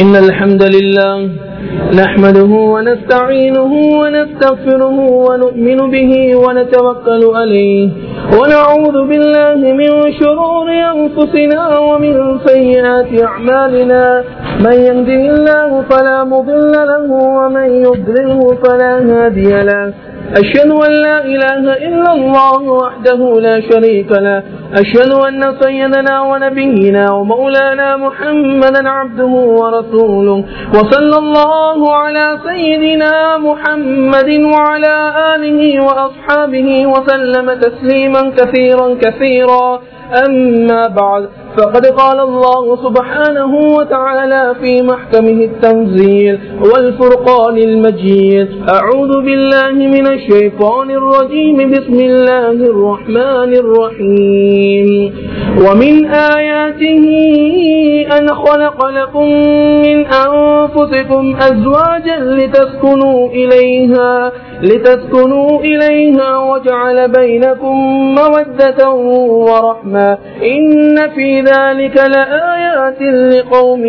إن الحمد لله نحمده ونستعينه ونستغفره ونؤمن به ونتوكل عليه ونعوذ بالله من شرور أنفسنا ومن سيئات أعمالنا من يهده الله فلا مضل له ومن يضلله فلا هادي له أشهد أن لا إله إلا الله وحده لا شريك له أشهد أن سيدنا ونبينا ومولانا محمدا عبده ورسوله وصلى الله على سيدنا محمد وعلى آله وأصحابه وسلم تسليما كثيرا كثيرا أما بعد فقد قال الله سبحانه وتعالى في محكمه التنزيل والفرقان المجيد أعوذ بالله من الشيطان الرجيم بسم الله الرحمن الرحيم ومن آياته أن خلق لكم من أنفسكم أزواجا لتسكنوا إليها لتسكنوا إليها وجعل بينكم مودة ورحمة إن في ذلك لآيات لقوم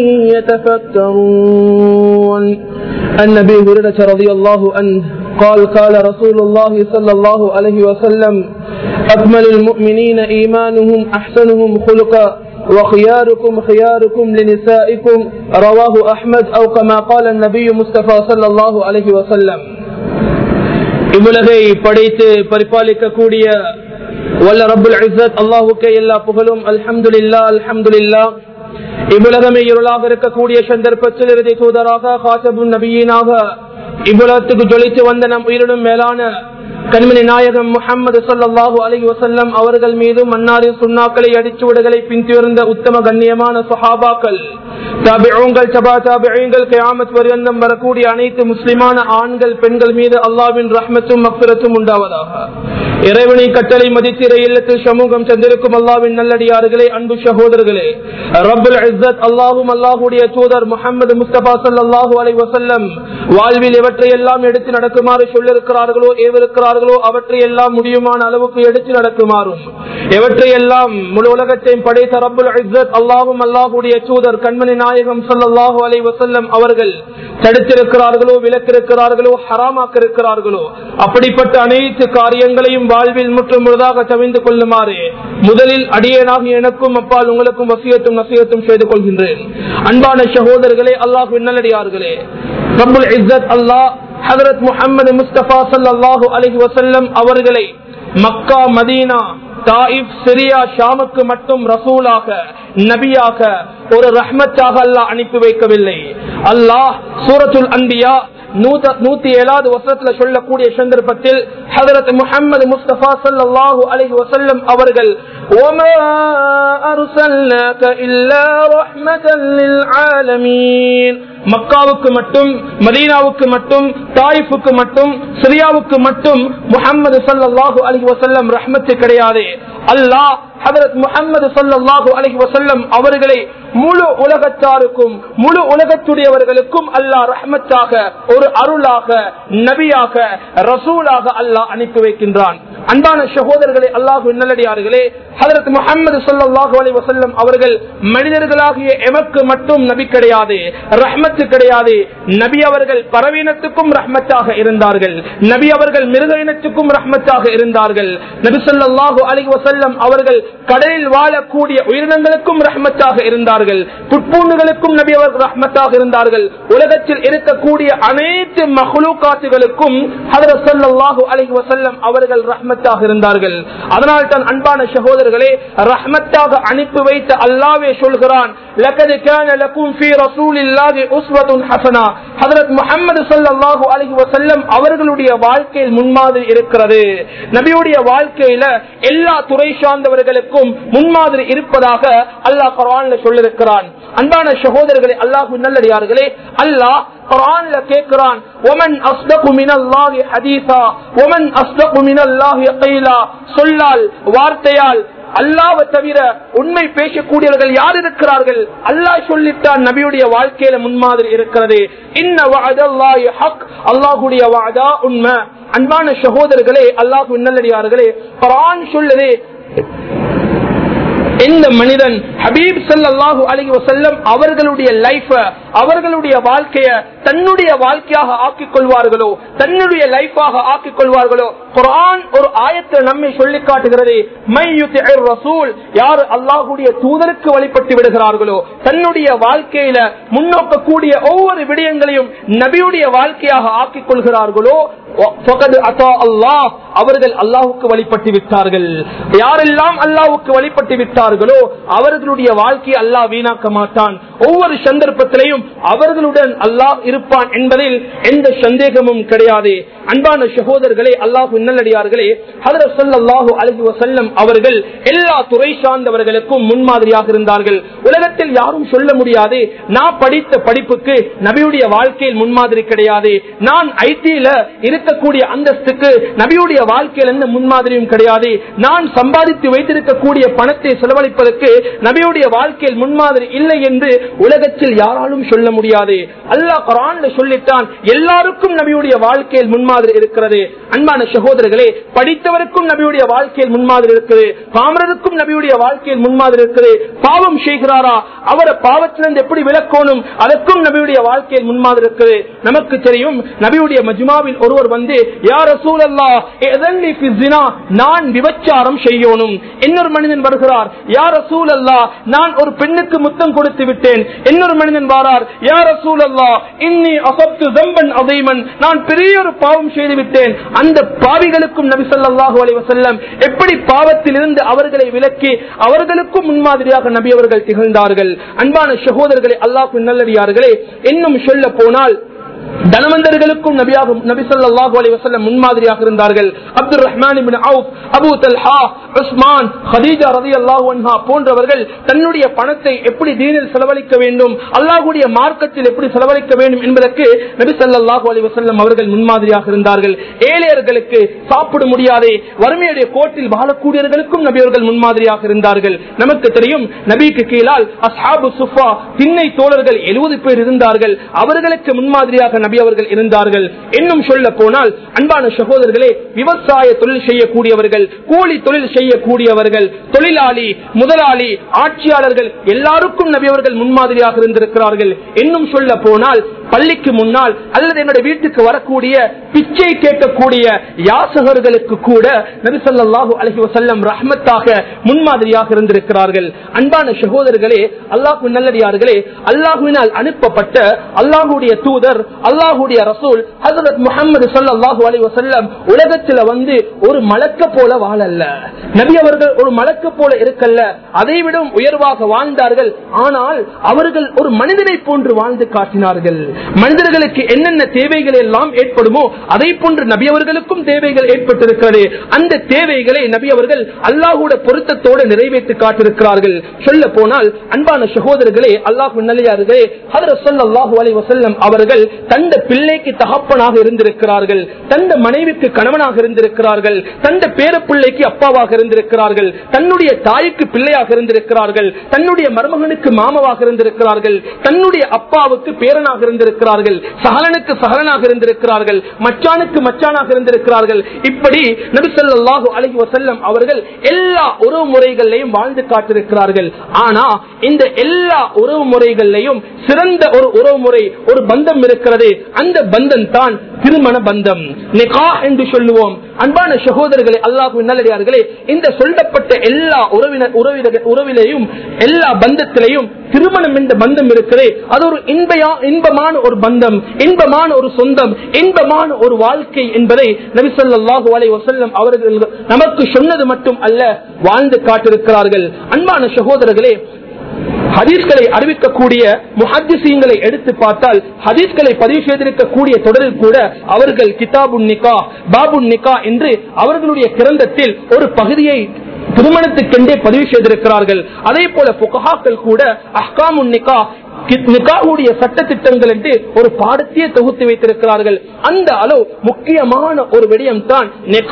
يتفكرون النبي هريرة رضي الله عنه قال قال رسول الله صلى الله عليه وسلم أكمل المؤمنين إيمانهم أحسنهم خلقا وخياركم خياركم لنسائكم رواه أحمد أو كما قال النبي مصطفى صلى الله عليه وسلم இவ்வுலகை படைத்து பரிபாலிக்கக்கூடிய வல்ல ரபுல் இசத் அல்லாஹுக்கே எல்லா புகழும் அல்ஹம்துலில்லா அல்ஹம்துலில்லா இவ்வுலகமே இருளாக இருக்கக்கூடிய சந்தர்ப்பத்தில் இறுதி தூதராக காசபும் நபியீனாக இவ்வுலகத்துக்கு ஜொலித்து வந்த நம் உயிரினும் மேலான கண்மணி நாயகம் முகமது சல்லாஹூ அலி வசல்லம் அவர்கள் மீதும் மன்னாரின் சுண்ணாக்களை அடிச்சுவடுகளை பின்துயர்ந்த உத்தம கண்ணியமான சஹாபாக்கள் தாபிழங்கள் சபா தாபிழங்கள் கயாமத் வரியந்தம் வரக்கூடிய அனைத்து முஸ்லிமான ஆண்கள் பெண்கள் மீது அல்லாவின் ரஹ்மத்தும் மக்பிரத்தும் உண்டாவதாக இறைவனை கட்டளை மதித்திர இல்லத்தில் சமூகம் சென்றிருக்கும் அல்லாவின் நல்லடியார்களே அன்பு சகோதரர்களே ரபுல் இஸ்ஸத் அல்லாஹும் அல்லாஹுடைய தூதர் முகமது முஸ்தபா சல்லாஹூ அலை வசல்லம் வாழ்வில் எவற்றை எல்லாம் எடுத்து நடக்குமாறு சொல்லிருக்கிறார்களோ ஏவிருக்கிறார்களோ அவற்றை எல்லாம் முடியுமான அளவுக்கு எடுத்து நடக்குமாறும் எவற்றை எல்லாம் முழு உலகத்தையும் படைத்த ரபுல் இஸ்ஸத் அல்லாஹும் அல்லாஹுடைய தூதர் கண்மணி நாயகம் சல்லாஹூ அலை வசல்லம் அவர்கள் தடுத்திருக்கிறார்களோ விலக்கிருக்கிறார்களோ ஹராமாக்க இருக்கிறார்களோ அப்படிப்பட்ட அனைத்து காரியங்களையும் வாழ்வில் முற்று முழுதாக தவிந்து கொள்ளுமாறு முதலில் அடியேனாக எனக்கும் அப்பால் உங்களுக்கும் வசியத்தும் நசியத்தும் செய்து கொள்கின்றேன் அன்பான சகோதரர்களே அல்லாஹ் நல்லடியார்களே ரபுல் இஸ்ஸத் அல்லாஹ் ஹதரத் முகமது முஸ்தபா சல்லாஹூ அலஹி வசல்லம் அவர்களை மக்கா மதீனா தாயிப் சிரியா ஷாமுக்கு மட்டும் ரசூலாக நபியாக ஒரு ரஹ்மத்தாக அல்லாஹ் அனுப்பி வைக்கவில்லை அல்லாஹ் சூரத்துல் அன்பியா நூத்தி ஏழாவது வசனத்துல சொல்லக்கூடிய சந்தர்ப்பத்தில் ஹதரத் முகமது முஸ்தபா சல்லாஹூ அலஹி வசல்லம் அவர்கள் மக்காவுக்கு மட்டும் மதீனாவுக்கு மட்டும் தாயிஃபுக்கு மட்டும் சிரியாவுக்கு மட்டும் முகமது சல்லாஹூ அலஹி வசல்லம் ரஹ்மத்து கிடையாது அல்லாஹ் ஹதரத் முகமது சல்லாஹூ அலஹி வசல்லம் அவர்களை முழு உலகத்தாருக்கும் முழு உலகத்துடையவர்களுக்கும் அல்லாஹ் ரஹ்மத்தாக ஒரு அருளாக நபியாக ரசூலாக அல்லாஹ் அனுப்பி வைக்கின்றான் அன்பான சகோதரர்களே அல்லாஹு நல்லடியார்களே ஹதரத் முகமது சல்லாஹூ அலி வசல்லம் அவர்கள் மனிதர்களாகிய எமக்கு மட்டும் நபி கிடையாது ரஹ்மத்து கிடையாது நபி அவர்கள் பறவீனத்துக்கும் ரஹ்மத்தாக இருந்தார்கள் நபி அவர்கள் மிருக இனத்துக்கும் ரஹ்மத்தாக இருந்தார்கள் நபி சொல்லாஹு அலி வசல்லம் அவர்கள் கடலில் வாழக்கூடிய உயிரினங்களுக்கும் ரஹ்மத்தாக இருந்தார்கள் புட்பூண்டுகளுக்கும் நபி அவர்கள் ரஹ்மத்தாக இருந்தார்கள் உலகத்தில் இருக்கக்கூடிய அனைத்து மஹ்லூகாத்துகளுக்கும் ஹதரத் சல்லாஹு அலி வசல்லம் அவர்கள் ரஹ்மத்தாக இருந்தார்கள் அதனால் தான் அன்பான சகோதரர்களே ரஹ்மத்தாக அனுப்பி வைத்த அல்லாவே சொல்கிறான் لقد كان لكم في رسول الله اسوه حسنه حضرت محمد صلى الله عليه وسلم அவர்களுடைய வாழ்க்கையில் முன்மாதிரி இருக்கிறது நபியுடைய வாழ்க்கையில எல்லா துறை சார்ந்தவர்களுக்கும் முன்மாதிரி இருப்பதாக அல்லாஹ் குர்ஆன்ல சொல்லிருக்கிறான் அன்பான சகோதரர்களே அல்லாஹ் நல்லடியார்களே அல்லாஹ் குர்ஆன்ல கேக்குறான் ومن اصدق من الله حديثا ومن اصدق من الله قيلا சொல்லால் வார்த்தையால் அல்லாவை தவிர உண்மை பேசக்கூடியவர்கள் யார் இருக்கிறார்கள் அல்லாஹ் சொல்லிட்டான் நபியுடைய வாழ்க்கையில முன்மாதிரி இருக்கிறது இன்ன வஅதல்லாஹி ஹக் அல்லாஹ்வுடைய வஅதா உண்மை அன்பான சகோதரர்களே அல்லாஹ் நல்லடியார்களே குர்ஆன் சொல்லுது எந்த மனிதன் ஹபீப் சல்லாஹூ அலி வசல்லம் அவர்களுடைய லைஃப அவர்களுடைய வாழ்க்கைய தன்னுடைய வாழ்க்கையாக ஆக்கிக் கொள்வார்களோ தன்னுடைய லைஃபாக ஆக்கிக் கொள்வார்களோ குரான் ஒரு ஆயத்தை நம்மை சொல்லி காட்டுகிறது ரசூல் யார் அல்லாஹுடைய தூதருக்கு வழிபட்டு விடுகிறார்களோ தன்னுடைய வாழ்க்கையில முன்னோக்கக்கூடிய ஒவ்வொரு விடயங்களையும் நபியுடைய வாழ்க்கையாக ஆக்கிக் கொள்கிறார்களோ அல்லாஹ் அவர்கள் அல்லாஹுக்கு வழிபட்டு விட்டார்கள் யாரெல்லாம் அல்லாஹுக்கு வழிபட்டு விட்டார்களோ அவர்களுடைய வாழ்க்கையை அல்லாஹ் வீணாக்க மாட்டான் ஒவ்வொரு சந்தர்ப்பத்திலையும் அவர்களுடன் அல்லாஹ் இருப்பான் என்பதில் எந்த சந்தேகமும் கிடையாது அன்பான சகோதரர்களே அல்லாஹு நல்லடியார்களே ஹதரத் ஸல்லல்லாஹு அலைஹி வஸல்லம் அவர்கள் எல்லா துறை சார்ந்தவர்களுக்கும் முன்மாதிரியாக இருந்தார்கள் உலகத்தில் யாரும் சொல்ல முடியாது நான் படித்த படிப்புக்கு நபியுடைய வாழ்க்கையில் முன்மாதிரி கிடையாது நான் ஐடியில இருக்கக்கூடிய அந்தஸ்துக்கு நபியுடைய வாழ்க்கையில் எந்த முன்மாதிரியும் கிடையாது நான் சம்பாதித்து வைத்திருக்கக்கூடிய பணத்தை செலவழிப்பதற்கு நபியுடைய வாழ்க்கையில் முன்மாதிரி இல்லை என்று உலகத்தில் யாராலும் சொல்ல முடியாது அல்லாஹ் குரான்ல சொல்லித்தான் எல்லாருக்கும் நபியுடைய வாழ்க்கையில் முன்மாதிரி இருக்கிறது அன்பான சகோதரர்களே படித்தவருக்கும் நபியுடைய வாழ்க்கையில் முன்மாதிரி இருக்குது பாமரருக்கும் நபியுடைய வாழ்க்கையில் முன்மாதிரி இருக்குது பாவம் செய்கிறாரா அவரை பாவத்திலிருந்து எப்படி விளக்கணும் அதற்கும் நபியுடைய வாழ்க்கையில் முன்மாதிரி இருக்குது நமக்கு தெரியும் நபியுடைய மஜ்மாவில் ஒருவர் வந்து யார் சூழல்லா நான் விபச்சாரம் செய்யணும் இன்னொரு மனிதன் வருகிறார் யார் சூழல்லா நான் ஒரு பெண்ணுக்கு முத்தம் கொடுத்து விட்டேன் இன்னொரு மனிதன் வாரார் யார் சூழல்லா இன்னி அசப்து ஜம்பன் அதைமன் நான் பெரிய ஒரு பாவம் செய்து விட்டேன் அந்த பாவிகளுக்கும் நபி ஸல்லல்லாஹு அலைஹி வஸல்லம் எப்படி பாவத்தில் இருந்து அவர்களை விலக்கி அவர்களுக்கும் முன்மாதிரியாக நபி அவர்கள் திகழ்ந்தார்கள் அன்பான சகோதரர்களே அல்லாஹ் நல்லடியார்களே இன்னும் சொல்ல போனால் தனவந்தர்களுக்கும் நபியாக நபி ஸல்லல்லாஹு அலைஹி வஸல்லம் முன்மாதிரியாக இருந்தார்கள் Abdul Rahman Ibn Awf Abu Talha Uthman Khadija ரலியல்லாஹு அன்ஹா போன்றவர்கள் தன்னுடைய பணத்தை எப்படி தீனில் செலவழிக்க வேண்டும் அல்லாஹ்வுடைய மார்க்கத்தில் எப்படி செலவழிக்க வேண்டும் என்பதற்கு நபி ஸல்லல்லாஹு அலைஹி வஸல்லம் அவர்கள் முன்மாதிரியாக இருந்தார்கள் ஏழையர்களுக்கு சாப்பிட முடியாதே வறுமையுடைய கோட்டில் வாழக்கூடியவர்களுக்கும் நபி அவர்கள் முன்மாதிரியாக இருந்தார்கள் நமக்கு தெரியும் நபிக்கு கீழால் அஸ்ஹாபு சுஃபா திண்ணை தோழர்கள் எழுபது பேர் இருந்தார்கள் அவர்களுக்கு முன்மாதிரியாக நபி அவர்கள் இருந்தார்கள் இன்னும் சொல்ல போனால் அன்பான சகோதரர்களே விவசாய தொழில் செய்யக்கூடியவர்கள் கூலி தொழில் செய்யக்கூடியவர்கள் தொழிலாளி முதலாளி ஆட்சியாளர்கள் எல்லாருக்கும் நபி அவர்கள் முன்மாதிரியாக இருந்திருக்கிறார்கள் இன்னும் சொல்ல போனால் பள்ளிக்கு முன்னால் அல்லது என்னுடைய வீட்டுக்கு வரக்கூடிய பிச்சை கேட்கக்கூடிய யாசகர்களுக்கு கூட நபிசல்லாஹு அலஹி வசல்லம் ரஹ்மத்தாக முன்மாதிரியாக இருந்திருக்கிறார்கள் அன்பான சகோதரர்களே அல்லாஹு நல்லடியார்களே அல்லாஹுவினால் அனுப்பப்பட்ட அல்லாஹுடைய தூதர் அல்லாஹுடைய ரசூல் ஹசரத் முகமது சல்லாஹூ அலி வசல்லம் உலகத்துல வந்து ஒரு மலக்க போல வாழல்ல நபி அவர்கள் ஒரு மலக்க போல இருக்கல்ல அதை விட உயர்வாக வாழ்ந்தார்கள் ஆனால் அவர்கள் ஒரு மனிதனை போன்று வாழ்ந்து காட்டினார்கள் மனிதர்களுக்கு என்னென்ன தேவைகள் எல்லாம் ஏற்படுமோ அதை போன்று நபி அவர்களுக்கும் தேவைகள் ஏற்பட்டிருக்கிறது அந்த தேவைகளை நபி அவர்கள் அல்லாஹூட பொருத்தத்தோடு நிறைவேற்றி காட்டிருக்கிறார்கள் சொல்ல போனால் அன்பான சகோதரர்களே அல்லாஹு நல்லியார்களே ஹதரத் ஸல்லல்லாஹு அலைஹி வஸல்லம் அவர்கள் தந்த பிள்ளைக்கு தகப்பனாக இருந்திருக்கிறார்கள் தந்த மனைவிக்கு கணவனாக இருந்திருக்கிறார்கள் தந்த பேரப்பிள்ளைக்கு அப்பாவாக இருந்திருக்கிறார்கள் தன்னுடைய தாய்க்கு பிள்ளையாக இருந்திருக்கிறார்கள் தன்னுடைய மருமகனுக்கு மாமாவாக இருந்திருக்கிறார்கள் தன்னுடைய அப்பாவுக்கு பேரனாக இருந்திருக்கிறார்கள் சகலனுக்கு சகலனாக இருந்திருக்கிறார்கள் மச்சானுக்கு மச்சானாக இருந்திருக்கிறார்கள் இப்படி நபிசல்லாஹு அலஹி வசல்லம் அவர்கள் எல்லா உறவு முறைகளையும் வாழ்ந்து காட்டிருக்கிறார்கள் ஆனா இந்த எல்லா உறவு முறைகளையும் சிறந்த ஒரு உறவு முறை ஒரு பந்தம் இருக்கிறது அந்த பந்தம் தான் திருமண பந்தம் நிகா என்று சொல்லுவோம் அன்பான சகோதரர்களே அல்லாஹு நல்லடியார்களே இந்த சொல்லப்பட்ட எல்லா உறவினர் உறவினர் உறவிலையும் எல்லா பந்தத்திலையும் திருமணம் என்ற பந்தம் இருக்கிறது அது ஒரு இன்பயா இன்பமான ஒரு பந்தம் இன்பமான ஒரு சொந்தம் இன்பமான ஒரு வாழ்க்கை என்பதை நபிசல்லாஹு அலை வசல்லம் அவர்கள் நமக்கு சொன்னது மட்டும் அல்ல வாழ்ந்து காட்டிருக்கிறார்கள் அன்பான சகோதரர்களே ஹதீஸ்களை அறிவிக்கக்கூடிய முஹத்திசீங்களை எடுத்து பார்த்தால் ஹதீஸ்களை பதிவு செய்திருக்கக்கூடிய தொடரில் கூட அவர்கள் கிதாபுன் நிகா பாபுன் நிகா என்று அவர்களுடைய கிரந்தத்தில் ஒரு பகுதியை திருமணத்துக்கென்றே பதிவு செய்திருக்கிறார்கள் அதே போல புகஹாக்கள் கூட அஹ்காமுன் நிகா நிகாவுடைய சட்ட திட்டங்கள் என்று ஒரு பாடத்தையே தொகுத்து வைத்திருக்கிறார்கள் அந்த அளவு முக்கியமான ஒரு விடயம் தான் நிகா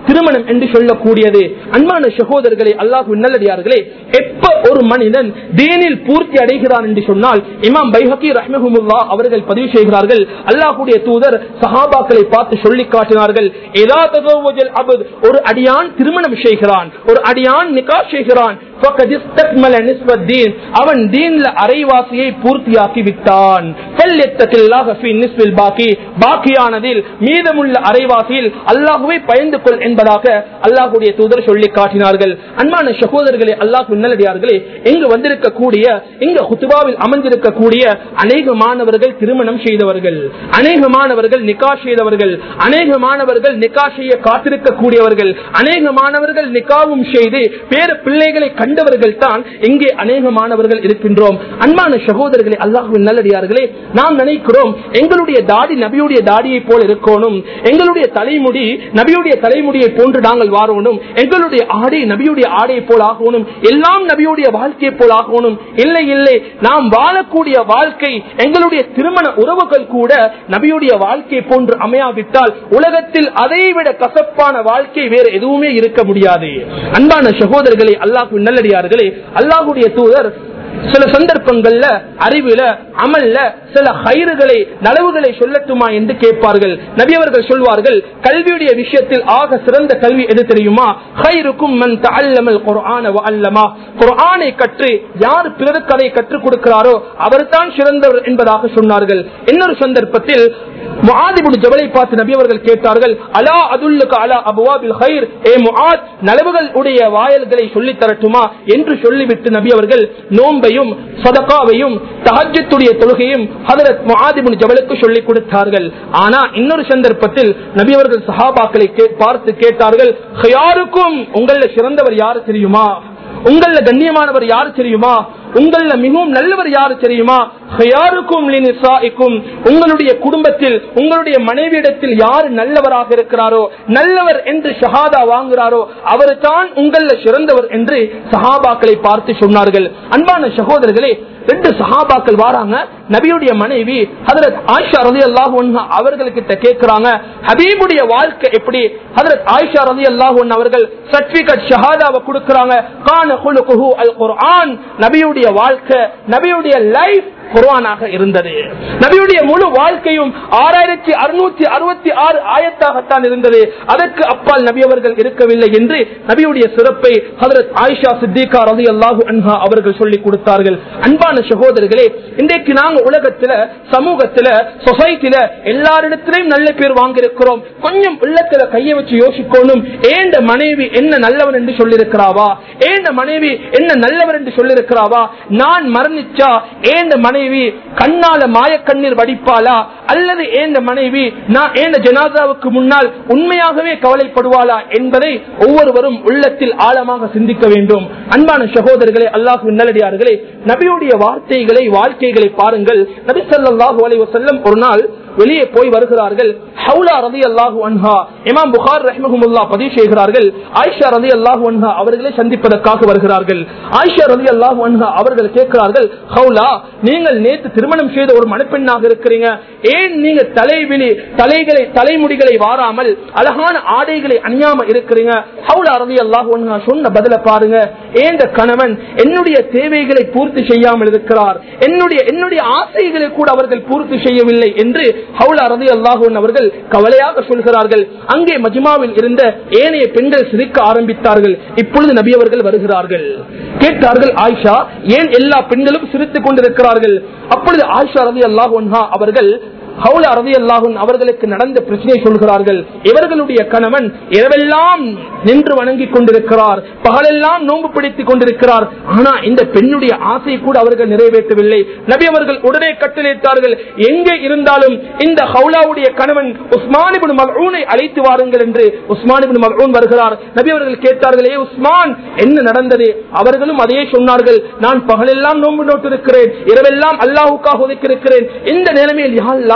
திருமணம் என்று சொல்லக்கூடியது அன்பான சகோதரர்களே அல்லாஹ் நல்லடியார்களே எப்ப ஒரு மனிதன் தீனில் பூர்த்தி அடைகிறான் என்று சொன்னால் இமாம் பைஹக்கி ரஹ்மஹுல்லா அவர்கள் பதிவு செய்கிறார்கள் அல்லாஹுடைய தூதர் சஹாபாக்களை பார்த்து சொல்லி காட்டினார்கள் ஏதா தகவல் அபத் ஒரு அடியான் திருமணம் செய்கிறான் ஒரு அடியான் நிகா செய்கிறான் فقد استكمل نصف الدين. அவன் தீன்ல அரைவாசியை பூர்த்தியாக்கி விட்டான் فليتق الله في نصف الباقي. பாக்கியானதில் மீதமுள்ள அரைவாசியில் அல்லாஹுவை பயந்து கொள் என்பதாக அல்லாஹுடைய தூதர் சொல்லி காட்டினார்கள் அன்பான சகோதரர்களே அல்லாஹ் நல்லடியார்களே இங்கு வந்திருக்கக்கூடிய இங்க ஹுத்துபாவில் அமர்ந்திருக்கக்கூடிய அநேக மாணவர்கள் திருமணம் செய்தவர்கள் அநேக மாணவர்கள் நிக்கா செய்தவர்கள் அநேக மாணவர்கள் நிக்கா செய்ய காத்திருக்கக்கூடியவர்கள் அநேக மாணவர்கள் நிக்காவும் செய்து பேர பிள்ளைகளை கண்டவர்கள் தான் இங்கே அநேக மாணவர்கள் இருக்கின்றோம் அன்பான சகோதரர்களே அல்லாஹுவின் நல்லடியார்களே நாம் நினைக்கிறோம் எங்களுடைய தாடி நபியுடைய தாடியை போல் இருக்கணும் எங்களுடைய தலைமுடி நபியுடைய தலைமுடியை போன்று நாங்கள் வாழணும் எங்களுடைய ஆடை நபியுடைய ஆடையை போல் ஆகணும் எல்லாம் நபியுடைய வாழ்க்கையை போல் ஆகணும் இல்லை இல்லை நாம் வாழக்கூடிய வாழ்க்கை எங்களுடைய திருமண உறவுகள் கூட நபியுடைய வாழ்க்கையை போன்று அமையாவிட்டால் உலகத்தில் அதைவிட கசப்பான வாழ்க்கை வேறு எதுவுமே இருக்க முடியாது அன்பான சகோதரர்களே அல்லாஹு நல்லடியார்களே அல்லாஹுடைய தூதர் சில சந்தர்ப்பங்கள்ல அறிவுல அமல்ல சில ஹைறுகளை நலவுகளை சொல்லட்டுமா என்று கேட்பார்கள் நபியவர்கள் சொல்வார்கள் கல்வியுடைய விஷயத்தில் ஆக சிறந்த கல்வி எது தெரியுமா ஹைருக்கும் மன் தஅல்லமல் குர்ஆன வ அல்லமா குர்ஆனை கற்று யார் பிறருக்கு அதை கற்றுக் கொடுக்கிறாரோ அவர்தான் சிறந்தவர் என்பதாக சொன்னார்கள் இன்னொரு சந்தர்ப்பத்தில் முஆதிபுன் ஜபலை பார்த்து நபி அவர்கள் கேட்டார்கள் அலா அதுல்லுக்கு அலா அபுவாபில் ஹைர் ஏ முஆத் நலவுகள் உடைய வாயல்களை சொல்லி தரட்டுமா என்று சொல்லிவிட்டு நபி அவர்கள் நோன்பையும் சதகாவையும் தஹஜத்துடைய தொழுகையும் ஹதரத் முஆதிபுன் ஜபலுக்கு சொல்லிக் கொடுத்தார்கள் ஆனா இன்னொரு சந்தர்ப்பத்தில் நபி அவர்கள் சஹாபாக்களை கே- பார்த்து கேட்டார்கள் யாருக்கும் உங்கள சிறந்தவர் யாரு தெரியுமா உங்கள கண்ணியமானவர் யாரு தெரியுமா உங்கள மிகவும் நல்லவர் யாரு தெரியுமா ஹயாருக்கும் லினிசாஇக்கும். உங்களுடைய குடும்பத்தில் உங்களுடைய மனைவியிடத்தில் யாரு நல்லவராக இருக்கிறாரோ நல்லவர் என்று ஷஹாதா வாங்குறாரோ அவர் தான் உங்கள சிறந்தவர் என்று சஹாபாக்களை பார்த்து சொன்னார்கள் அன்பான சகோதரர்களே ரெண்டு சஹாபாக்கள் வாராங்க நபியுடைய மனைவி ஹதரத் ஆயிஷா ரதி அல்லாஹு அவர்களுக்கிட்ட கேட்கிறாங்க ஹபீபுடைய வாழ்க்கை எப்படி ஹதரத் ஆயிஷா ரதி அல்லாஹு அவர்கள் சர்டிபிகேட் ஷஹாதாவை கொடுக்கறாங்க கான குலுகுஹு அல் குர்ஆன் நபியுடைய வாழ்க்கை நபியுடைய லைஃப் குர்ஆனாக இருந்தது நபியுடைய முழு வாழ்க்கையும் ஆறாயிரத்தி அறுநூத்தி அறுபத்தி ஆறு ஆயத்தாகத்தான் இருந்தது அதற்கு அப்பால் நபி அவர்கள் இருக்கவில்லை என்று நபியுடைய சிறப்பை ஹதரத் ஆயிஷா சித்திகா ரதி அல்லாஹு அன்ஹா அவர்கள் சொல்லிக் கொடுத்தார்கள் அன்பான சகோதரர்களே இன்றைக்கு நாங்க உலகத்துல சமூகத்துல சொசைட்டில எல்லாரிடத்திலையும் நல்ல பேர் வாங்கியிருக்கிறோம் கொஞ்சம் உள்ளத்துல கையை வச்சு யோசிக்கணும் ஏண்ட மனைவி என்ன நல்லவன் என்று சொல்லியிருக்கிறாவா ஏண்ட மனைவி என்ன நல்லவர் என்று சொல்லியிருக்கிறாவா நான் மரணிச்சா ஏண்ட மனைவி கண்ணால மாயக்கண்ணீர் வடிப்பாளா அல்லது ஏண்ட மனைவி நான் ஏண்ட ஜனாதாவுக்கு முன்னால் உண்மையாகவே கவலைப்படுவாளா என்பதை ஒவ்வொருவரும் உள்ளத்தில் ஆழமாக சிந்திக்க வேண்டும் அன்பான சகோதரர்களே அல்லாஹு நல்லடியார்களே நபியுடைய வார்த்தைகளை வாழ்க்கைகளை பாருங்கள் நபி ஸல்லல்லாஹு அலைஹி வஸல்லம் ஒரு நாள் வெளியே போய் வருகிறார்கள் ஹவுலா ரதி அல்லாஹு அன்ஹா இமாம் புகார் ரஹ்மஹுல்லா பதிவு செய்கிறார்கள் ஆயிஷா ரதி அல்லாஹு அன்ஹா அவர்களை சந்திப்பதற்காக வருகிறார்கள் ஆயிஷா ரதி அல்லாஹு அன்ஹா அவர்கள் கேட்கிறார்கள் ஹவுலா நீங்கள் நேற்று திருமணம் செய்த ஒரு மணப்பெண்ணாக இருக்கிறீங்க ஏன் நீங்க தலைவிழி தலைகளை தலைமுடிகளை வாராமல் அழகான ஆடைகளை அணியாம இருக்கிறீங்க ஹவுலா ரதி அல்லாஹு அன்ஹா சொன்ன பதில பாருங்க ஏந்த கணவன் என்னுடைய தேவைகளை பூர்த்தி செய்யாமல் இருக்கிறார் என்னுடைய என்னுடைய ஆசைகளை கூட அவர்கள் பூர்த்தி செய்யவில்லை என்று ஹவுலா ரதி அல்லாஹூன் அவர்கள் கவலையாக சொல்கிறார்கள் அங்கே மஜ்மாவில் இருந்த ஏனைய பெண்கள் சிரிக்க ஆரம்பித்தார்கள் இப்பொழுது நபி அவர்கள் வருகிறார்கள் கேட்டார்கள் ஆயிஷா ஏன் எல்லா பெண்களும் சிரித்துக் கொண்டிருக்கிறார்கள் அப்பொழுது ஆயிஷா ரதி அல்லாஹூன்ஹா அவர்கள் ஹவுல ரதி அல்லாஹுன் அவர்களுக்கு நடந்த பிரச்சனையை சொல்கிறார்கள் இவர்களுடைய கணவன் இரவெல்லாம் நின்று வணங்கிக் கொண்டிருக்கிறார் பகலெல்லாம் நோன்பு பிடித்துக் கொண்டிருக்கிறார் ஆனா இந்த பெண்ணுடைய ஆசை கூட அவர்கள் நிறைவேற்றவில்லை நபி அவர்கள் உடனே கட்டளையிட்டார்கள் எங்கே இருந்தாலும் இந்த ஹவுலாவுடைய கணவன் உஸ்மானிபின் மகூனை அழைத்து வாருங்கள் என்று உஸ்மானிபின் மகூன் வருகிறார் நபி அவர்கள் கேட்டார்கள் ஏ உஸ்மான் என்ன நடந்தது அவர்களும் அதையே சொன்னார்கள் நான் பகலெல்லாம் நோன்பு நோட்டிருக்கிறேன் இரவெல்லாம் அல்லாஹுக்காக ஒதுக்கியிருக்கிறேன் இந்த நிலைமையில் யா அல்லாஹ்,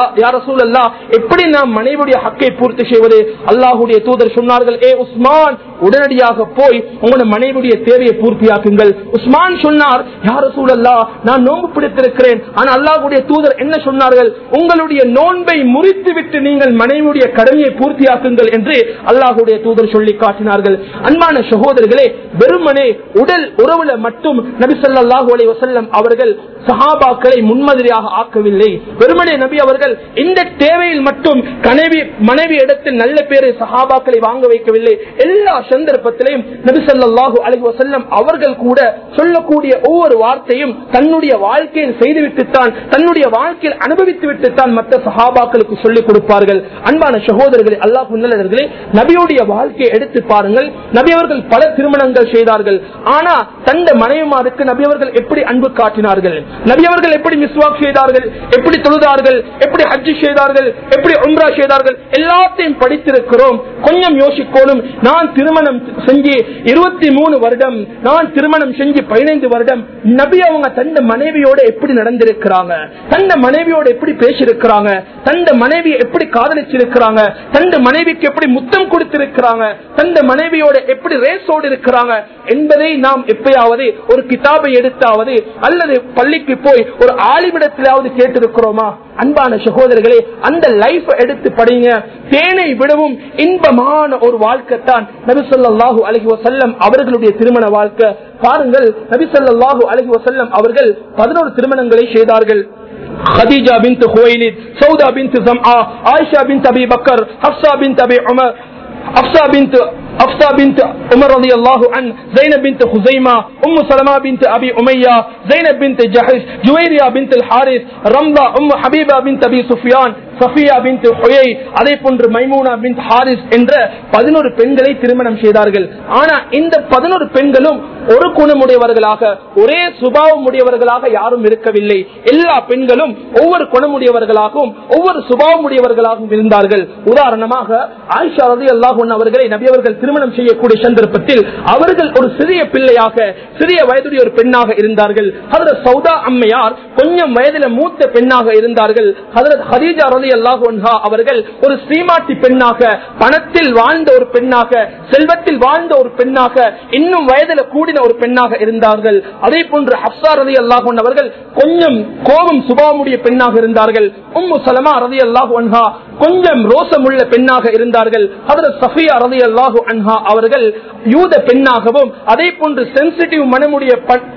யார சூழல்லா எப்படி நாம் மனைவியுடைய ஹக்கை பூர்த்தி செய்வது அல்லாஹுடைய தூதர் சொன்னார்கள் ஏ உஸ்மான் உடனடியாக போய் உங்களோட மனைவியுடைய தேவையை பூர்த்தியாக்குங்கள் உஸ்மான் சொன்னார் யார சூழல்லா நான் நோன்பு பிடித்திருக்கிறேன் ஆனா அல்லாஹுடைய தூதர் என்ன சொன்னார்கள் உங்களுடைய நோன்பை முறித்து விட்டு நீங்கள் மனைவியுடைய கடமையை பூர்த்தியாக்குங்கள் என்று அல்லாஹுடைய தூதர் சொல்லி காட்டினார்கள் அன்பான சகோதரர்களே வெறுமனே உடல் உறவுல மட்டும் நபிசல்லாஹு அலை வசல்லம் அவர்கள் சஹாபாக்களை முன்மாதிரியாக ஆக்கவில்லை வெறுமனே நபி அவர்கள் இந்த தேவையில் மட்டும் கனவி மனைவி இடத்தில் நல்ல பேரை சஹாபாக்களை வாங்க வைக்கவில்லை எல்லா சந்தர்ப்பத்திலையும் நபி சொல்லாஹு அலி வசல்லம் அவர்கள் கூட சொல்லக்கூடிய ஒவ்வொரு வார்த்தையும் தன்னுடைய வாழ்க்கையில் செய்துவிட்டுத்தான் தன்னுடைய வாழ்க்கையில் அனுபவித்து விட்டுத்தான் மற்ற சஹாபாக்களுக்கு சொல்லிக் கொடுப்பார்கள் அன்பான சகோதரர்களே அல்லாஹ் நல்லவர்களே நபியுடைய வாழ்க்கையை எடுத்து பாருங்கள் நபி அவர்கள் பல திருமணங்கள் செய்தார்கள் ஆனா தந்த மனைவிமாருக்கு நபி அவர்கள் எப்படி அன்பு காட்டினார்கள் நபி அவர்கள் எப்படி மிஸ்வாக் செய்தார்கள் எப்படி தொழுதார்கள் எப்படி ஹஜ்ஜி செய்தார்கள் எப்படி உம்ரா செய்தார்கள் எல்லாத்தையும் படித்திருக்கிறோம் கொஞ்சம் யோசிக்கணும் நான் திருமணம் செஞ்சு இருபத்தி மூணு வருடம் நான் திருமணம் செஞ்சு பதினைந்து வருடம் நபி அவங்க தந்த மனைவியோட எப்படி நடந்திருக்கிறாங்க தந்த மனைவியோட எப்படி பேசியிருக்கிறாங்க தந்த மனைவியை எப்படி காதலிச்சிருக்கிறாங்க தந்த மனைவிக்கு எப்படி முத்தம் கொடுத்திருக்கிறாங்க தந்த மனைவியோட எப்படி ரேஸோடு இருக்கிறாங்க என்பதை நாம் எப்பயாவது ஒரு கிதாபை எடுத்தாவது அல்லது பள்ளிக்கு போய் ஒரு ஆலிமிடத்திலாவது கேட்டிருக்கிறோமா அன்பான சகோதரர்களே அந்த லைஃப் எடுத்து படிங்க தேனை விடவும் இன்பமான ஒரு வாழ்க்கை தான் நபிசல்லாஹு அலஹி வசல்லம் அவர்களுடைய திருமண வாழ்க்கை பாருங்கள் நபிசல்லாஹு அலஹி வசல்லம் அவர்கள் பதினோரு திருமணங்களை செய்தார்கள் خديجة بنت خويلد سودة بنت زمعة عائشة بنت أبي بكر حفصة بنت أبي عمر حفصة بنت حفصة بنت عمر رضي الله عنه زينب بنت خزيمة أم سلمة بنت أبي أمية زينب بنت جحش جويرية بنت الحارث رمضة أم حبيبة بنت أبي سفيان சஃபியா பின் ஹுயை அதே போன்று மைமூனா பின் ஹாரிஸ் என்ற பதினோரு பெண்களை திருமணம் செய்தார்கள் ஆனா இந்த பதினோரு பெண்களும் ஒரு குணமுடையவர்களாக ஒரே சுபாவம் உடையவர்களாக யாரும் இருக்கவில்லை எல்லா பெண்களும் ஒவ்வொரு குணமுடையவர்களாகவும் ஒவ்வொரு சுபாவம் உடையவர்களாகவும் இருந்தார்கள் உதாரணமாக ஆயிஷா ரதி அல்லாஹன் அவர்களை நபியவர்கள் திருமணம் செய்யக்கூடிய சந்தர்ப்பத்தில் அவர்கள் ஒரு சிறிய பிள்ளையாக சிறிய வயதுடைய ஒரு பெண்ணாக இருந்தார்கள் ஹதரத் சௌதா அம்மையார் கொஞ்சம் வயதில மூத்த பெண்ணாக இருந்தார்கள் ஹதரத் ஹதீஜா ரதி அல்லாஹ் அவர்கள் ஒரு ஸ்ரீமாட்டி பெண்ணாக பணத்தில் வாழ்ந்த ஒரு பெண்ணாக செல்வத்தில் வாழ்ந்த ஒரு பெண்ணாக இன்னும் வயதில கூடின ஒரு பெண்ணாக இருந்தார்கள் அதே போன்று ஹப்சா ரதி அல்லாஹ் அவர்கள் கொஞ்சம் கோபம் சுபாவமுடைய பெண்ணாக இருந்தார்கள் உம்மு சலமா ரதி அல்லாஹ் அன்ஹா கொஞ்சம் ரோசமுள்ள பெண்ணாக இருந்தார்கள் ஹதரத் சஃபியா ரதி அல்லாஹு அன்ஹா அவர்கள் யூத பெண்ணாகவும் அதே போன்று சென்சிட்டிவ் மனமுடைய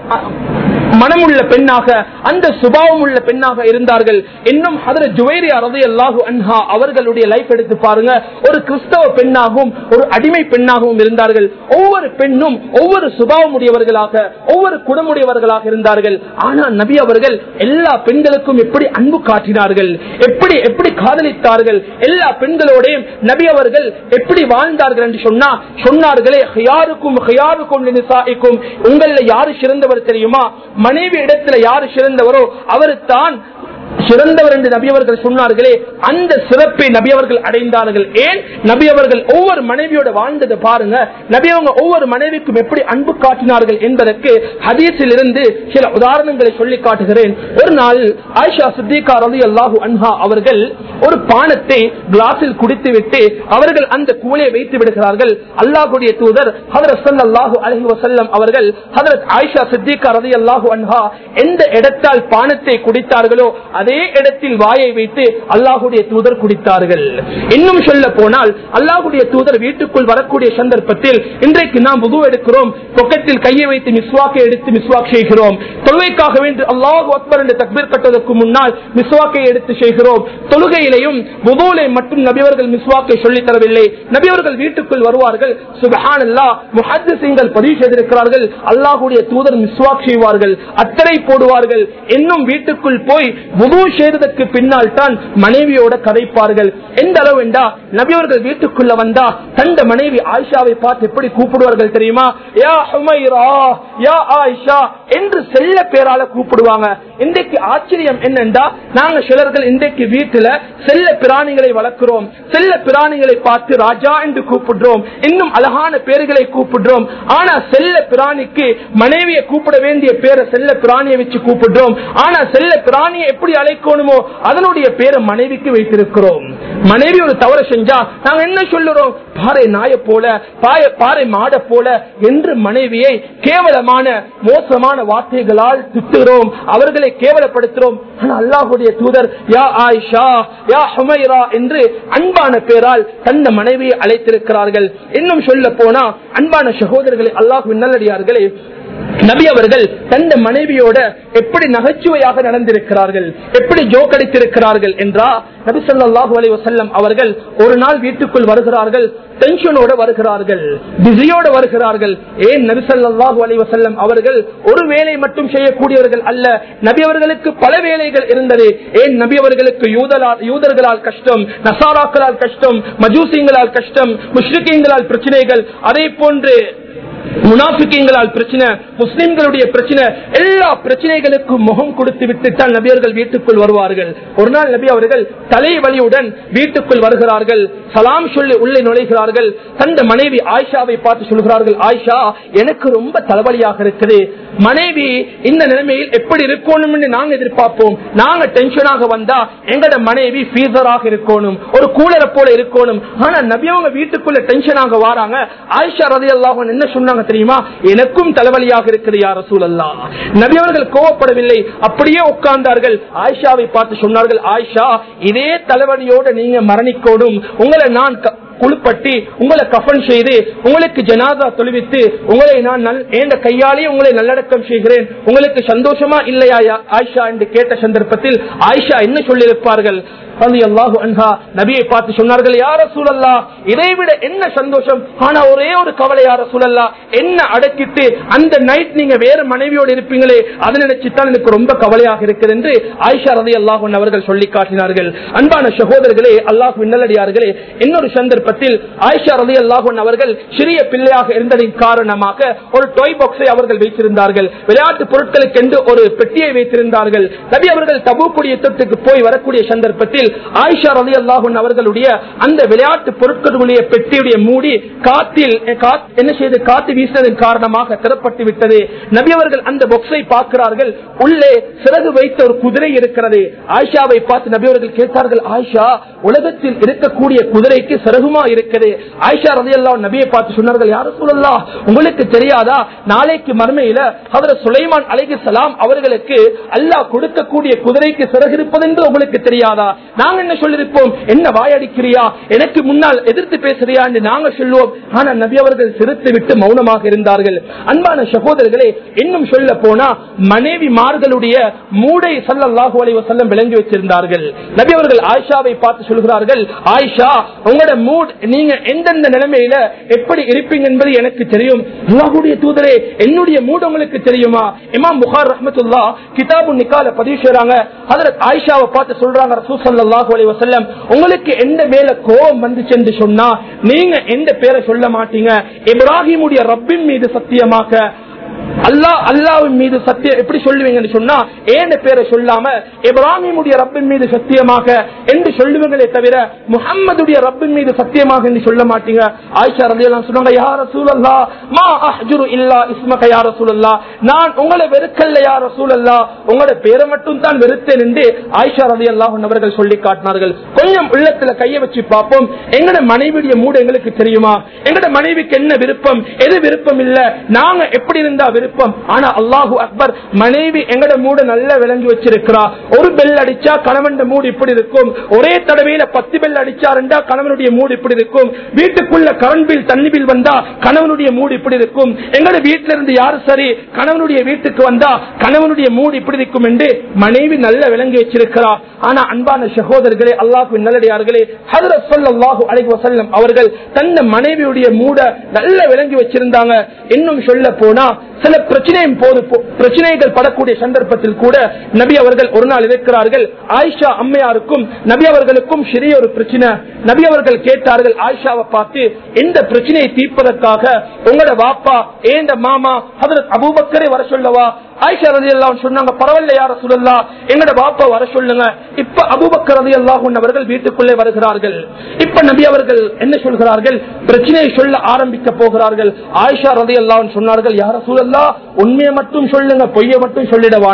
மனமுள்ள பெண்ணாக அந்த சுபாவம் உள்ள பெண்ணாக இருந்தார்கள் இன்னும் ஹதர ஜுவேரியா ரதி அல்லாஹு அன்ஹா அவர்களுடைய லைஃப் எடுத்து பாருங்க ஒரு கிறிஸ்தவ பெண்ணாகவும் ஒரு அடிமை பெண்ணாகவும் இருந்தார்கள் ஒவ்வொரு பெண்ணும் ஒவ்வொரு சுபாவம் உடையவர்களாக ஒவ்வொரு குணமுடையவர்களாக இருந்தார்கள் ஆனால் நபி அவர்கள் எல்லா பெண்களுக்கும் எப்படி அன்பு காட்டினார்கள் எப்படி எப்படி காதலித்தார்கள் எல்லா பெண்களோடையும் நபி அவர்கள் எப்படி வாழ்ந்தார்கள் என்று சொன்னா சொன்னார்களே ஹயாருக்கும் ஹயாருக்கும் நிசாய்க்கும் உங்கள யாரு சிறந்தவர் தெரியுமா மனைவி இடத்துல யாரு சிறந்தவரோ அவர் தான் சிறந்தவர் என்று நபியவர்கள் சொன்னார்களே அந்த சிறப்பை நபியவர்கள் அடைந்தார்கள் ஏன் நபியவர்கள் ஒவ்வொரு மனைவியோட வாழ்ந்ததை பாருங்க நபியவங்க ஒவ்வொரு மனைவிக்கும் எப்படி அன்பு காட்டினார்கள் என்பதற்கு ஹதீஸில் இருந்து சில உதாரணங்களை சொல்லி காட்டுகிறேன் ஒரு நாள் ஆயிஷா சித்திகா ரவி அல்லாஹு அன்ஹா அவர்கள் ஒரு பானத்தை கிளாஸில் குடித்து விட்டு அவர்கள் அந்த கூலையை வைத்து விடுகிறார்கள் அல்லாஹுடைய தூதர் ஹதரத் சல்லாஹு அலஹி வசல்லம் அவர்கள் ஹதரத் ஆயிஷா சித்திகா ரவி அல்லாஹு அன்ஹா எந்த இடத்தால் பானத்தை குடித்தார்களோ அதே இடத்தில் வாயை வைத்து அல்லாஹுடைய தூதர் குடித்தார்கள் இன்னும் சொல்ல போனால் அல்லாஹுடைய தூதர் வீட்டுக்குள் வரக்கூடிய சந்தர்ப்பத்தில் இன்றைக்கு நாம் புது எடுக்கிறோம் பொக்கத்தில் கையை வைத்து மிஸ்வாக்கை எடுத்து மிஸ்வாக் செய்கிறோம் தொழுகைக்காக வேண்டி அல்லாஹு அக்பர் என்று தக்பீர் கட்டுவதற்கு முன்னால் மிஸ்வாக்கை எடுத்து செய்கிறோம் தொழுகையிலையும் புதூலை மட்டும் நபியவர்கள் மிஸ்வாக்கை சொல்லித் தரவில்லை நபியவர்கள் வீட்டுக்குள் வருவார்கள் சுபஹான் அல்லா முஹத்திசிங்கள் பதிவு செய்திருக்கிறார்கள் அல்லாஹுடைய தூதர் மிஸ்வாக் செய்வார்கள் அத்தனை போடுவார்கள் இன்னும் வீட்டுக்குள் போய் புது செய்ததற்கு பின்னால் தான் மனைவியோட கதைப்பார்கள் எந்த அளவு என்றா நபியவர்கள் வீட்டுக்குள்ள வந்தா தந்த மனைவி ஆயிஷாவை பார்த்து எப்படி கூப்பிடுவார்கள் தெரியுமா யா ஹுமைரா யா ஆயிஷா என்று செல்ல பேரால கூப்பிடுவாங்க இன்றைக்கு ஆச்சரியம் என்னென்றா நாங்க சிலர்கள் இன்றைக்கு வீட்டுல செல்ல பிராணிகளை வளர்க்கிறோம் செல்ல பிராணிகளை பார்த்து ராஜா என்று கூப்பிடுறோம் இன்னும் அழகான பேர்களை கூப்பிடுறோம் ஆனா செல்ல பிராணிக்கு மனைவியை கூப்பிட வேண்டிய பேரை செல்ல பிராணியை வச்சு கூப்பிடுறோம் ஆனா செல்ல பிராணியை எப்படி அழைக்கணுமோ அதனுடைய பேரை மனைவிக்கு வைத்திருக்கிறோம் மனைவி ஒரு தவறு செஞ்சா நாங்க என்ன சொல்லுறோம் பாறை நாய போல பாய பாறை மாட போல என்று மனைவியை கேவலமான மோசமான வார்த்தைகளால் திட்டுகிறோம் அவர்களை கேவலப்படுத்துகிறோம் ஆனா அல்லாஹுடைய தூதர் யா ஆயிஷா யா ஹுமைரா என்று அன்பான பேரால் தந்த மனைவியை அழைத்திருக்கிறார்கள் இன்னும் சொல்ல போனா அன்பான சகோதரர்களை அல்லாஹு நல்லடியார்களே நபி அவர்கள் தந்த மனைவியோட எப்படி நகைச்சுவையாக நடந்திருக்கிறார்கள் எப்படி ஜோக்கடித்திருக்கிறார்கள் என்றா நபி சொல்லாஹு அலி வசல்லம் அவர்கள் ஒரு நாள் வீட்டுக்குள் வருகிறார்கள் டென்ஷனோட வருகிறார்கள் பிஸியோட வருகிறார்கள் ஏன் நபி சொல்லாஹு அலி வசல்லம் அவர்கள் ஒரு வேலை மட்டும் செய்யக்கூடியவர்கள் அல்ல நபி அவர்களுக்கு பல வேலைகள் இருந்தது ஏன் நபி அவர்களுக்கு யூதலால் யூதர்களால் கஷ்டம் நசாராக்களால் கஷ்டம் மஜூசிங்களால் கஷ்டம் முஷ்ரிக்கீங்களால் பிரச்சனைகள் அதே போன்று முனாபிக்கங்களால் பிரச்சனை முஸ்லிம்களுடைய பிரச்சனை எல்லா பிரச்சனைகளுக்கும் முகம் கொடுத்து விட்டு தான் நபியர்கள் வீட்டுக்குள் வருவார்கள் ஒரு நாள் நபி அவர்கள் தலைவலியுடன் வீட்டுக்குள் வருகிறார்கள் சலாம் சொல்லி உள்ளே நுழைகிறார்கள் தந்த மனைவி ஆயிஷாவை பார்த்து சொல்கிறார்கள் ஆயிஷா எனக்கு ரொம்ப தலைவலியாக இருக்குது மனைவி இந்த நிலைமையில் எப்படி இருக்கணும் நாங்க எதிர்பார்ப்போம் நாங்க டென்ஷனாக வந்தா எங்கட மனைவி ஃபீசராக இருக்கணும் ஒரு கூலரை போல இருக்கணும் ஆனா நபியவங்க வீட்டுக்குள்ள டென்ஷனாக வாராங்க ஆயிஷா ரதி அல்லாஹ் என்ன சொன்னாங்க தெரியுமா எனக்கும் தலைவலியாக இருக்குது யார் ரசூலல்லா நபி அவர்கள் கோவப்படவில்லை அப்படியே உட்கார்ந்தார்கள் ஆயிஷாவை பார்த்து சொன்னார்கள் ஆயிஷா இதே தலைவலியோட நீங்க மரணிக்கோடும் உங்களை நான் க- குளிப்பட்டி உங்களை கஃபன் செய்து உங்களுக்கு ஜனாதா தொழுவித்து உங்களை நான் நல்- ஏண்ட கையாலே உங்களை நல்லடக்கம் செய்கிறேன் உங்களுக்கு சந்தோஷமா இல்லையா யா- ஆயிஷா என்று கேட்ட சந்தர்ப்பத்தில் ஆயிஷா என்ன சொல்லியிருப்பார்கள் ரலியல்லாஹு அன்ஹா நபியை பார்த்து சொன்னார்கள் யார சூழல்லா இதைவிட என்ன சந்தோஷம் ஆனா ஒரே ஒரு கவலை யார சூழல்லா என்ன அடக்கிட்டு அந்த நைட் நீங்க வேற மனைவியோடு இருப்பீங்களே அதை நினைச்சுதான் எனக்கு ரொம்ப கவலையாக இருக்குது என்று ஆயிஷா ரதி அல்லாஹன் அவர்கள் சொல்லி காட்டினார்கள் அன்பான சகோதரர்களே அல்லாஹ் நல்லடியார்களே இன்னொரு சந்தர்ப்பத்தில் ஆயிஷா ரதி அல்லாஹன் அவர்கள் சிறிய பிள்ளையாக இருந்ததின் காரணமாக ஒரு டொய் பாக்ஸை அவர்கள் வைத்திருந்தார்கள் விளையாட்டு பொருட்களுக்கென்று ஒரு பெட்டியை வைத்திருந்தார்கள் நபி அவர்கள் தபூக்குடிய தொட்டுக்கு போய் வரக்கூடிய சந்தர்ப்பத்தில் ஆயிஷா ரலி அல்லாஹன் அவர்களுடைய அந்த விளையாட்டு பொருட்களுடைய பெட்டியுடைய மூடி காத்தில் கா- என்ன செய்து காத்து வீசினதன் காரணமாக திறப்பட்டு விட்டது நபி அவர்கள் அந்த பொக்ஸை பார்க்கிறார்கள் உள்ளே சிறகு வைத்த ஒரு குதிரை இருக்கிறது ஆயிஷாவை பார்த்து நபி அவர்கள் கேட்டார்கள் ஆயிஷா உலகத்தில் இருக்கக்கூடிய குதிரைக்கு சிறகுமா இருக்குது ஆயிஷா ரதி அல்லா நபியை பார்த்து சொன்னார்கள் யாரும் சொல்லலாம் உங்களுக்கு தெரியாதா நாளைக்கு மர்மையில அவர் சுலைமான் அலைஹி சலாம் அவர்களுக்கு அல்லாஹ் கொடுக்கக்கூடிய குதிரைக்கு சிறகு இருப்பது என்று உங்களுக்கு தெரியாதா நாங்க என்ன சொல்லிருப்போம் என்ன வாயடிக்கிறியா எனக்கு முன்னால் எதிர்த்து பேசுறியா என்று நாங்க சொல்லுவோம் ஆனா நபி அவர்கள் சிரித்து விட்டு மௌனமாக இருந்தார்கள் அன்பான சகோதரர்களே இன்னும் சொல்ல போனா மனைவி மார்களுடைய மூடை சல்லல்லாஹு அலைஹி வஸல்லம் விளங்கி வச்சிருந்தார்கள் நபி அவர்கள் ஆயிஷாவை பார்த்து சொல்கிறார்கள் ஆயிஷா உங்களோட மூட் நீங்க எந்தெந்த நிலைமையில எப்படி இருப்பீங்க என்பது எனக்கு தெரியும் அல்லாஹ்வுடைய தூதரே என்னுடைய மூட் உங்களுக்கு தெரியுமா இமாம் புகார் ரஹ்மத்துல்லா கிதாபு நிக்கால பதிவு செய்றாங்க ஹஜரத் ஆயிஷாவை பார்த்து சொல்றாங்க ரசூல் ஸல்லல்லாஹு அலைஹி வஸல்லம் உங்களுக்கு எந்த மேல கோபம் வந்துச்சு என்று சொன்னா நீங்க எந்த பேரை சொல்ல மாட்டீங்க இப்ராஹிமுடைய ரப்பின் மீது சத்தியமாக அல்லாஹ் அல்லாவின் மீது சத்தியம் எப்படி சொல்லுவீங்கன்னு சொன்னா ஏன் பேரை சொல்லாம இப்ராஹிமுடைய ரப்பின் மீது சத்தியமாக என்று சொல்லுவீங்களே தவிர முகம்மதுடைய ரப்பின் மீது சத்தியமாக என்று சொல்ல மாட்டீங்க ஆயிஷா ரலியல்லாஹு சொன்னாங்க யார சூழல்லா மா அஹ்ஜுரு இல்லா இஸ்மக யார சூழல்லா நான் உங்களை வெறுக்கல்ல யார சூழல்லா உங்களோட பேரை மட்டும் தான் வெறுத்தேன் என்று ஆயிஷா ரலியல்லாஹு அவர்கள் சொல்லி காட்டினார்கள் கொஞ்சம் உள்ளத்துல கைய வச்சு பார்ப்போம் எங்கட மனைவியுடைய மூடு எங்களுக்கு தெரியுமா எங்கட மனைவிக்கு என்ன விருப்பம் எது விருப்பம் இல்ல நாங்க எப்படி இருந்தா விருப்பம் ஆனா அல்லாஹு அக்பர் மனைவி எங்கட மூட நல்லா விளங்கி வச்சிருக்கிறா ஒரு பெல் அடிச்சா கணவன் மூடு இப்படி இருக்கும் ஒரே தடவையில பத்து பெல் அடிச்சா ரெண்டா கணவனுடைய மூடு இப்படி இருக்கும் வீட்டுக்குள்ள கரண்ட் பில் தண்ணி பில் வந்தா கணவனுடைய மூடு இப்படி இருக்கும் எங்கட வீட்டுல இருந்து யாரு சரி கணவனுடைய வீட்டுக்கு வந்தா கணவனுடைய மூடு இப்படி இருக்கும் என்று மனைவி நல்ல விளங்கி வச்சிருக்கிறா ஆனா அன்பான சகோதரர்களே அல்லாஹு நல்லடியார்களே ஹதரத் ஸல்லல்லாஹு அலைஹி வஸல்லம் அவர்கள் தன்னை மனைவியுடைய மூட நல்ல விளங்கி வச்சிருந்தாங்க இன்னும் சொல்ல போனா சில பிரச்சனையும் போது போ- பிரச்சனைகள் படக்கூடிய சந்தர்ப்பத்தில் கூட நபி அவர்கள் ஒரு நாள் இருக்கிறார்கள் ஆயிஷா அம்மையாருக்கும் நபி அவர்களுக்கும் சிறிய ஒரு பிரச்சனை நபி அவர்கள் கேட்டார்கள் ஆயிஷாவை பார்த்து எந்த பிரச்சனையை தீர்ப்பதற்காக உங்களோட வாப்பா ஏந்த மாமா ஹதரத் அபூபக்கரை வர சொல்லவா ஆயிஷா ரதி எல்லாம் சொன்னாங்க பரவாயில்ல யார சொல்லலா எங்கட பாப்பா வர சொல்லுங்க இப்ப அபுபக்கர் ரதி அல்லாஹ் அவர்கள் வீட்டுக்குள்ளே வருகிறார்கள் இப்ப நபி அவர்கள் என்ன சொல்கிறார்கள் பிரச்சனையை சொல்ல ஆரம்பிக்க போகிறார்கள் ஆயிஷா ரதி அல்லாஹ் சொன்னார்கள் யார சூழல்லா உண்மையை மட்டும் சொல்லுங்க பொய்யை மட்டும் சொல்லிடவானோ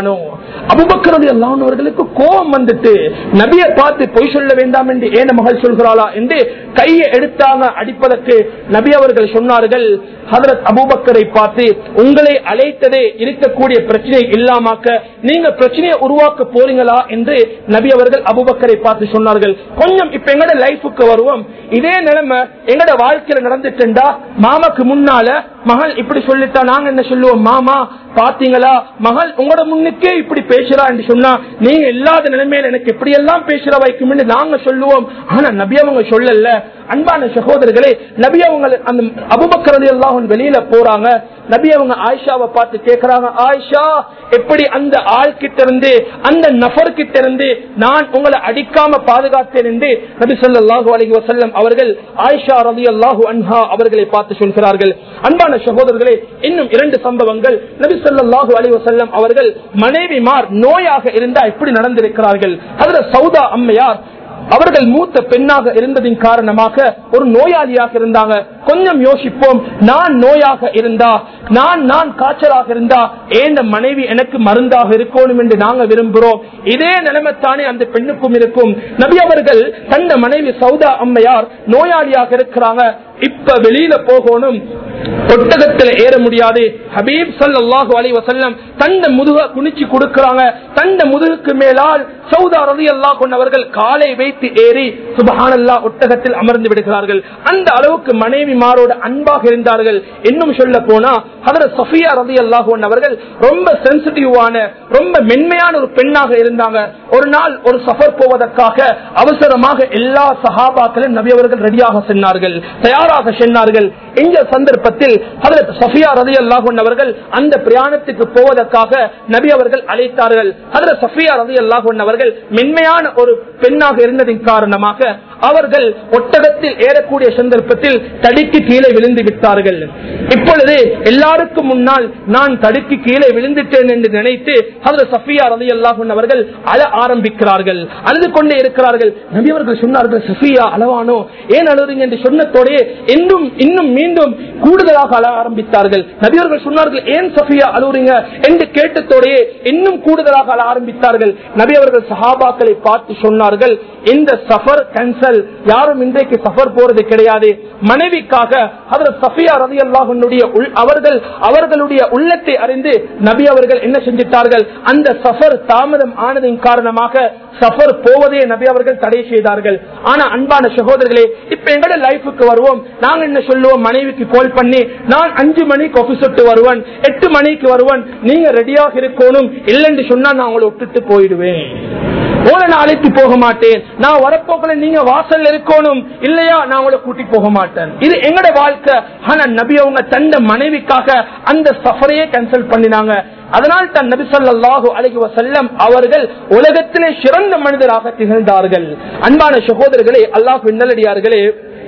அபுபக்கரது அவர்களுக்கு கோபம் வந்துட்டு நபியை பார்த்து பொய் சொல்ல வேண்டாம் என்று ஏன மகள் சொல்கிறாளா என்று கையை எடுத்தாங்க அடிப்பதற்கு நபி அவர்கள் சொன்னார்கள் ஹதரத் அபூபக்கரை பார்த்து உங்களை அழைத்ததே இருக்கக்கூடிய பிரச்சனை இல்லாமாக்க நீங்க பிரச்சனையை உருவாக்க போறீங்களா என்று நபி அவர்கள் அபூபக்கரை பார்த்து சொன்னார்கள் கொஞ்சம் இப்ப எங்கட லைஃபுக்கு வருவோம் இதே நிலைமை எங்கட வாழ்க்கையில நடந்துட்டுண்டா மாமாக்கு முன்னால மகள் இப்படி சொல்லிட்டா நாங்க என்ன சொல்லுவோம் மாமா பாத்தீங்களா மகள் உங்களோட முன்னுக்கே இப்படி பேசுறா என்று சொன்னா நீங்க இல்லாத நிலைமையில எனக்கு இப்படி எல்லாம் பேசுற வைக்கும் நாங்க சொல்லுவோம் ஆனா நபி அவங்க சொல்லல அன்பான சகோதரர்களே நபி அவங்க அந்த அபுபக்கரது எல்லாம் வெளியில போறாங்க நபி அவங்க ஆயிஷாவை பார்த்து கேக்குறாங்க ஆயிஷா எப்படி அந்த ஆள் கிட்ட இருந்து அந்த நபர் கிட்ட இருந்து நான் உங்களை அடிக்காம பாதுகாத்தேன் என்று நபி சொல்லாஹு அலஹி வசல்லம் அவர்கள் ஆயிஷா ரதி அல்லாஹு அன்ஹா அவர்களை பார்த்து சொல்கிறார்கள் அன்பான சகோதரர்களே இன்னும் இரண்டு சம்பவங்கள் நபி சொல்லாஹு அலி வசல்லம் அவர்கள் மனைவிமார் நோயாக இருந்தா எப்படி நடந்திருக்கிறார்கள் அதுல சௌதா அம்மையார் அவர்கள் மூத்த பெண்ணாக இருந்ததின் காரணமாக ஒரு நோயாளியாக இருந்தாங்க கொஞ்சம் யோசிப்போம் நான் நோயாக இருந்தா நான் நான் காய்ச்சலாக இருந்தா ஏந்த மனைவி எனக்கு மருந்தாக இருக்கணும் என்று நாங்க விரும்புகிறோம் இதே நிலைமைத்தானே அந்த பெண்ணுக்கும் இருக்கும் நபி அவர்கள் தந்த மனைவி சௌதா அம்மையார் நோயாளியாக இருக்கிறாங்க இப்ப வெளியில போகணும் ஒட்டகத்துல ஏற முடியாது ஹபீப் சல்லாஹு அலி வசல்லம் தந்த முதுக குனிச்சு கொடுக்கிறாங்க தந்த முதுகுக்கு மேலால் சௌதா ரதி அல்லா கொண்டவர்கள் காலை வைத்து ஏறி சுபஹானல்லா ஒட்டகத்தில் அமர்ந்து விடுகிறார்கள் அந்த அளவுக்கு மனைவிமாரோட அன்பாக இருந்தார்கள் இன்னும் சொல்ல போனா அதர சஃபியா ரதி அல்லாஹ் அவர்கள் ரொம்ப சென்சிட்டிவான ரொம்ப மென்மையான ஒரு பெண்ணாக இருந்தாங்க ஒரு நாள் ஒரு சஃபர் போவதற்காக அவசரமாக எல்லா சஹாபாக்களும் நபி அவர்கள் ரெடியாக சென்றார்கள் தயாராக சென்றார்கள் இந்த சந்தர்ப்பத்தில் ஹதரத் சஃபியா ரதி அல்லாஹன் அவர்கள் அந்த பிரயாணத்துக்கு போவதற்காக நபி அவர்கள் அழைத்தார்கள் ஹதரத் சஃபியா ரதி அல்லாஹன் அவர்கள் மென்மையான ஒரு பெண்ணாக இருந்ததின் காரணமாக அவர்கள் ஒட்டகத்தில் ஏறக்கூடிய சந்தர்ப்பத்தில் தடிக்கு கீழே விழுந்து விட்டார்கள் இப்பொழுது எல்லாருக்கும் முன்னால் நான் தடுக்கி கீழே விழுந்துட்டேன் என்று நினைத்து ஹதரத் சஃபியா ரதி அல்லாஹன் அவர்கள் அழ ஆரம்பிக்கிறார்கள் அழுது கொண்டே இருக்கிறார்கள் நபி அவர்கள் சொன்னார்கள் சஃபியா அளவானோ ஏன் அழுதுங்க என்று சொன்னதோடே இன்னும் இன்னும் மீண்டும் கூடுதலாக அழ ஆரம்பித்தார்கள் நபியவர்கள் சொன்னார்கள் ஏன் சஃபியா அழுவுறீங்க என்று கேட்டதோடையே இன்னும் கூடுதலாக அழ ஆரம்பித்தார்கள் நபி அவர்கள் சஹாபாக்களை பார்த்து சொன்னார்கள் இந்த சஃபர் கேன்சல் யாரும் இன்றைக்கு சஃபர் போறது கிடையாது மனைவிக்காக அவர் சஃபியா ரதி அல்லாஹனுடைய அவர்கள் அவர்களுடைய உள்ளத்தை அறிந்து நபி அவர்கள் என்ன செஞ்சிட்டார்கள் அந்த சஃபர் தாமதம் ஆனதின் காரணமாக சஃபர் போவதே நபி அவர்கள் தடை செய்தார்கள் ஆனா அன்பான சகோதரர்களே இப்ப எங்கட லைஃபுக்கு வருவோம் நாங்க என்ன சொல்லுவோம் மனைவிக்கு கால் பண்ணி நான் அஞ்சு மணிக்கு ஆபீஸ் விட்டு வருவேன் எட்டு மணிக்கு வருவேன் நீங்க ரெடியாக இருக்கணும் இல்லைன்னு சொன்னா நான் உங்களை விட்டுட்டு போயிடுவேன் உங்களை நான் அழைத்து போக மாட்டேன் நான் வரப்போக்கல நீங்க வாசல் இருக்கணும் இல்லையா நான் உங்களை கூட்டி போக மாட்டேன் இது எங்கட வாழ்க்கை ஆனா நபி அவங்க தந்த மனைவிக்காக அந்த சஃபரையே கேன்சல் பண்ணினாங்க அதனால் தான் நபி சொல்லாஹு அலஹி வசல்லம் அவர்கள் உலகத்திலே சிறந்த மனிதராக திகழ்ந்தார்கள் அன்பான சகோதரர்களே அல்லாஹ் நல்லடியார்களே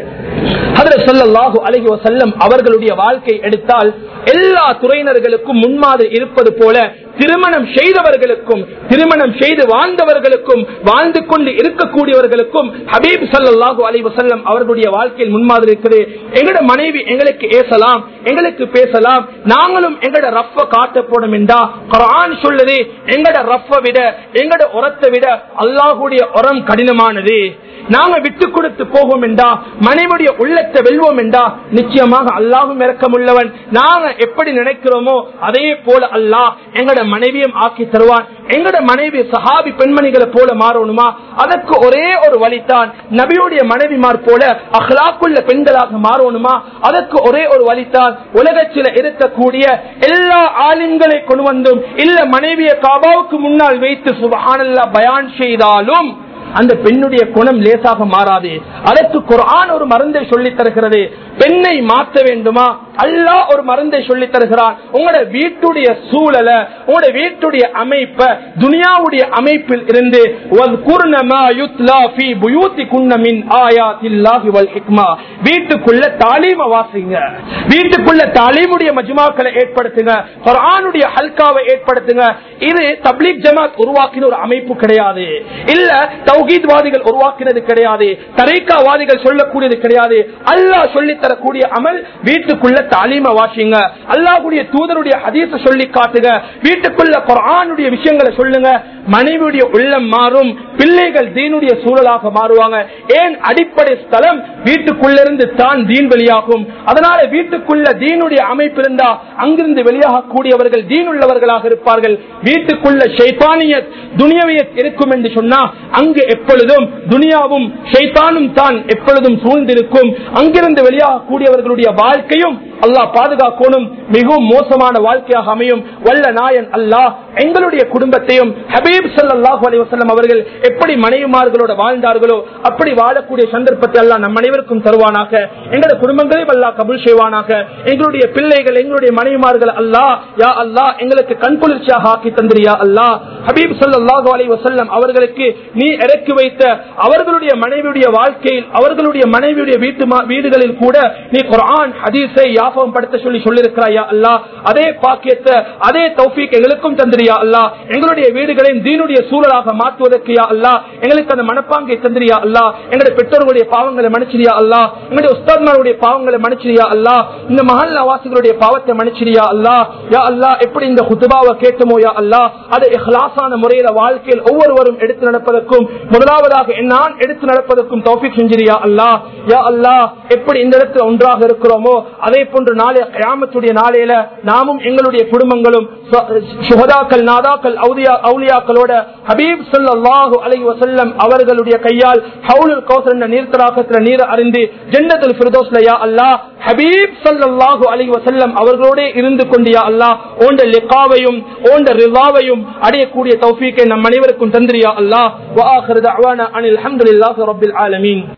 அலஹி வசல்லம் அவர்களுடைய வாழ்க்கை எடுத்தால் எல்லா துறையினர்களுக்கும் முன்மாதிரி இருப்பது போல திருமணம் செய்தவர்களுக்கும் திருமணம் செய்து வாழ்ந்தவர்களுக்கும் வாழ்ந்து கொண்டு இருக்கக்கூடியவர்களுக்கும் ஹபீப் சல்லாஹூ அலி வசல்லம் அவர்களுடைய வாழ்க்கையில் முன்மாதிரி இருக்குது எங்கட மனைவி எங்களுக்கு ஏசலாம் எங்களுக்கு பேசலாம் நாங்களும் எங்கட ரப்ப காட்ட போடும் என்றா குரான் சொல்லுது எங்கட ரப்ப விட எங்கட உரத்தை விட அல்லாஹுடைய உரம் கடினமானது நாங்க விட்டு கொடுத்து போவோம் என்றா மனைவியுடைய உள்ளத்தை வெல்வோம் என்றா நிச்சயமாக அல்லாஹும் இறக்கம் உள்ளவன் நாங்க எப்படி நினைக்கிறோமோ அதே போல அல்லாஹ் எங்கட மனைவியும் ஆக்கி தருவான் எங்கட மனைவி சஹாபி பெண்மணிகளை போல மாறணுமா அதற்கு ஒரே ஒரு வழித்தான் நபியுடைய மனைவிமார் போல அஹ்லாக்குள்ள பெண்களாக மாறணுமா அதற்கு ஒரே ஒரு வழித்தான் உலகத்தில் இருக்கக்கூடிய எல்லா ஆலிம்களை கொண்டு வந்தும் இல்ல மனைவியை காபாவுக்கு முன்னால் வைத்து சுபஹானல்லா பயான் செய்தாலும் அந்த பெண்ணுடைய குணம் லேசாக மாறாது அதற்கு குரான் ஒரு மருந்தை சொல்லி தருகிறது பெண்ணை மாற்ற வேண்டுமா அல்லா ஒரு மருந்தை சொல்லி தருகிறான் உங்களோட வீட்டுடைய சூழலை உங்களோட வீட்டுடைய அமைப்ப துனியாவுடைய அமைப்பில் இருந்து வீட்டுக்குள்ள தாலீம வாசிங்க வீட்டுக்குள்ள தாலீமுடைய மஜ்மாக்களை ஏற்படுத்துங்க குரானுடைய ஹல்காவை ஏற்படுத்துங்க இது தப்லீக் ஜமாத் உருவாக்கின ஒரு அமைப்பு கிடையாது இல்ல தௌஹீத்வாதிகள் உருவாக்கினது கிடையாது தரைக்காவாதிகள் சொல்லக்கூடியது கிடையாது அல்லாஹ் சொல்லி தரக்கூடிய அமல் வீட்டுக்குள்ள தாலீம வாசிங்க அல்லாஹ்வுடைய தூதருடைய ஹதீஸ சொல்லி காட்டுங்க வீட்டுக்குள்ள குர்ஆனுடைய விஷயங்களை சொல்லுங்க மனைவியுடைய உள்ளம் மாறும் பிள்ளைகள் தீனுடைய சூழலாக மாறுவாங்க ஏன் அடிப்படை ஸ்தலம் வீட்டுக்குள்ளிருந்து தான் தீன் வெளியாகும் அதனால வீட்டுக்குள்ள தீனுடைய அமைப்பு இருந்தா அங்கிருந்து வெளியாகக்கூடியவர்கள் தீன் உள்ளவர்களாக இருப்பார்கள் வீட்டுக்குள்ள ஷைத்தானியத் துனியவியத் இருக்கும் என்று சொன்னா அங்கு எப்பொழுதும் துனியாவும் ஷைத்தானும் தான் எப்பொழுதும் சூழ்ந்திருக்கும் அங்கிருந்து வெளியாகக்கூடியவர்களுடைய வாழ்க்கையும் அல்லாஹ் பாதுகாக்கணும் மிகவும் மோசமான வாழ்க்கையாக அமையும் வல்ல நாயன் அல்லாஹ் எங்களுடைய குடும்பத்தையும் ஹபீப் ஸல்லல்லாஹு அலைஹி வஸல்லம் அவர்கள் எப்படி மனைவிமார்களோட வாழ்ந்தார்களோ அப்படி வாழக்கூடிய சந்தர்ப்பத்தை அல்லாஹ் நம் அனைவருக்கும் தருவானாக எங்களுடைய குடும்பங்களையும் அல்லாஹ் கபூல் செய்வானாக எங்களுடைய பிள்ளைகள் எங்களுடைய மனைவிமார்கள் அல்லாஹ் யா அல்லாஹ் எங்களுக்கு கண்குளிர்ச்சியாக ஆக்கி தந்திரியா அல்லாஹ் ஹபீப் ஸல்லல்லாஹு அலைஹி வஸல்லம் அவர்களுக்கு நீ இறக்கி வைத்த அவர்களுடைய மனைவியுடைய வாழ்க்கையில் அவர்களுடைய மனைவியுடைய வீட்டு மா- வீடுகளில் கூட நீ குர்ஆன் ஹதீஸை ஞாபகம் படுத்த சொல்லி சொல்லியிருக்கிறாயா அல்லா அதே பாக்கியத்தை அதே தௌஃபீக் எங்களுக்கும் தந்திரியா அல்லா எங்களுடைய வீடுகளையும் தீனுடைய சூழலாக மாற்றுவதற்கு யா அல்லா எங்களுக்கு அந்த மனப்பாங்கை தந்திரியா அல்லா எங்களுடைய பெற்றோர்களுடைய பாவங்களை மன்னிச்சிரியா அல்லா எங்களுடைய உஸ்தாத்மாருடைய பாவங்களை மன்னிச்சிரியா அல்லா இந்த மஹல்லா வாசிகளுடைய பாவத்தை மன்னிச்சிரியா அல்லா யா அல்லா எப்படி இந்த ஹுத்துபாவை கேட்டமோ யா அல்லா அதை இஹ்லாஸான முறையில வாழ்க்கையில் ஒவ்வொருவரும் எடுத்து நடப்பதற்கும் முதலாவதாக நான் எடுத்து நடப்பதற்கும் தௌஃபிக் செஞ்சிரியா அல்லா யா அல்லா எப்படி இந்த இடத்துல ஒன்றாக இருக்கிறோமோ அதே போன்று நாளை கியாமத்துடைய நாளையில நாமும் எங்களுடைய குடும்பங்களும் சு- சுகதாக்கள் நாதாக்கள் அவுலியா அவுலியாக்களோட ஹபீப் ஸல்லல்லாஹு அலைஹி வஸல்லம் அவர்களுடைய கையால் ஹவுலுல் கௌசர் என்ற நீர்த்தடாகத்துல நீர் அறிந்து ஜன்னத்துல் ஃபிர்தௌஸ்ல யா அல்லாஹ் ஹபீப் ஸல்லல்லாஹு அலைஹி வஸல்லம் அவர்களோட இருந்து கொண்டு யா அல்லாஹ் ஓண்ட லிகாவையும் ஓண்ட ரிவாவையும் அடையக்கூடிய தௌஃபீக்கை நம் அனைவருக்கும் தந்திரியா அல்லாஹ் வ ஆகிரு தஅவானா அனில் ஹம்துலில்லாஹி ரப்பில் ஆலமீன்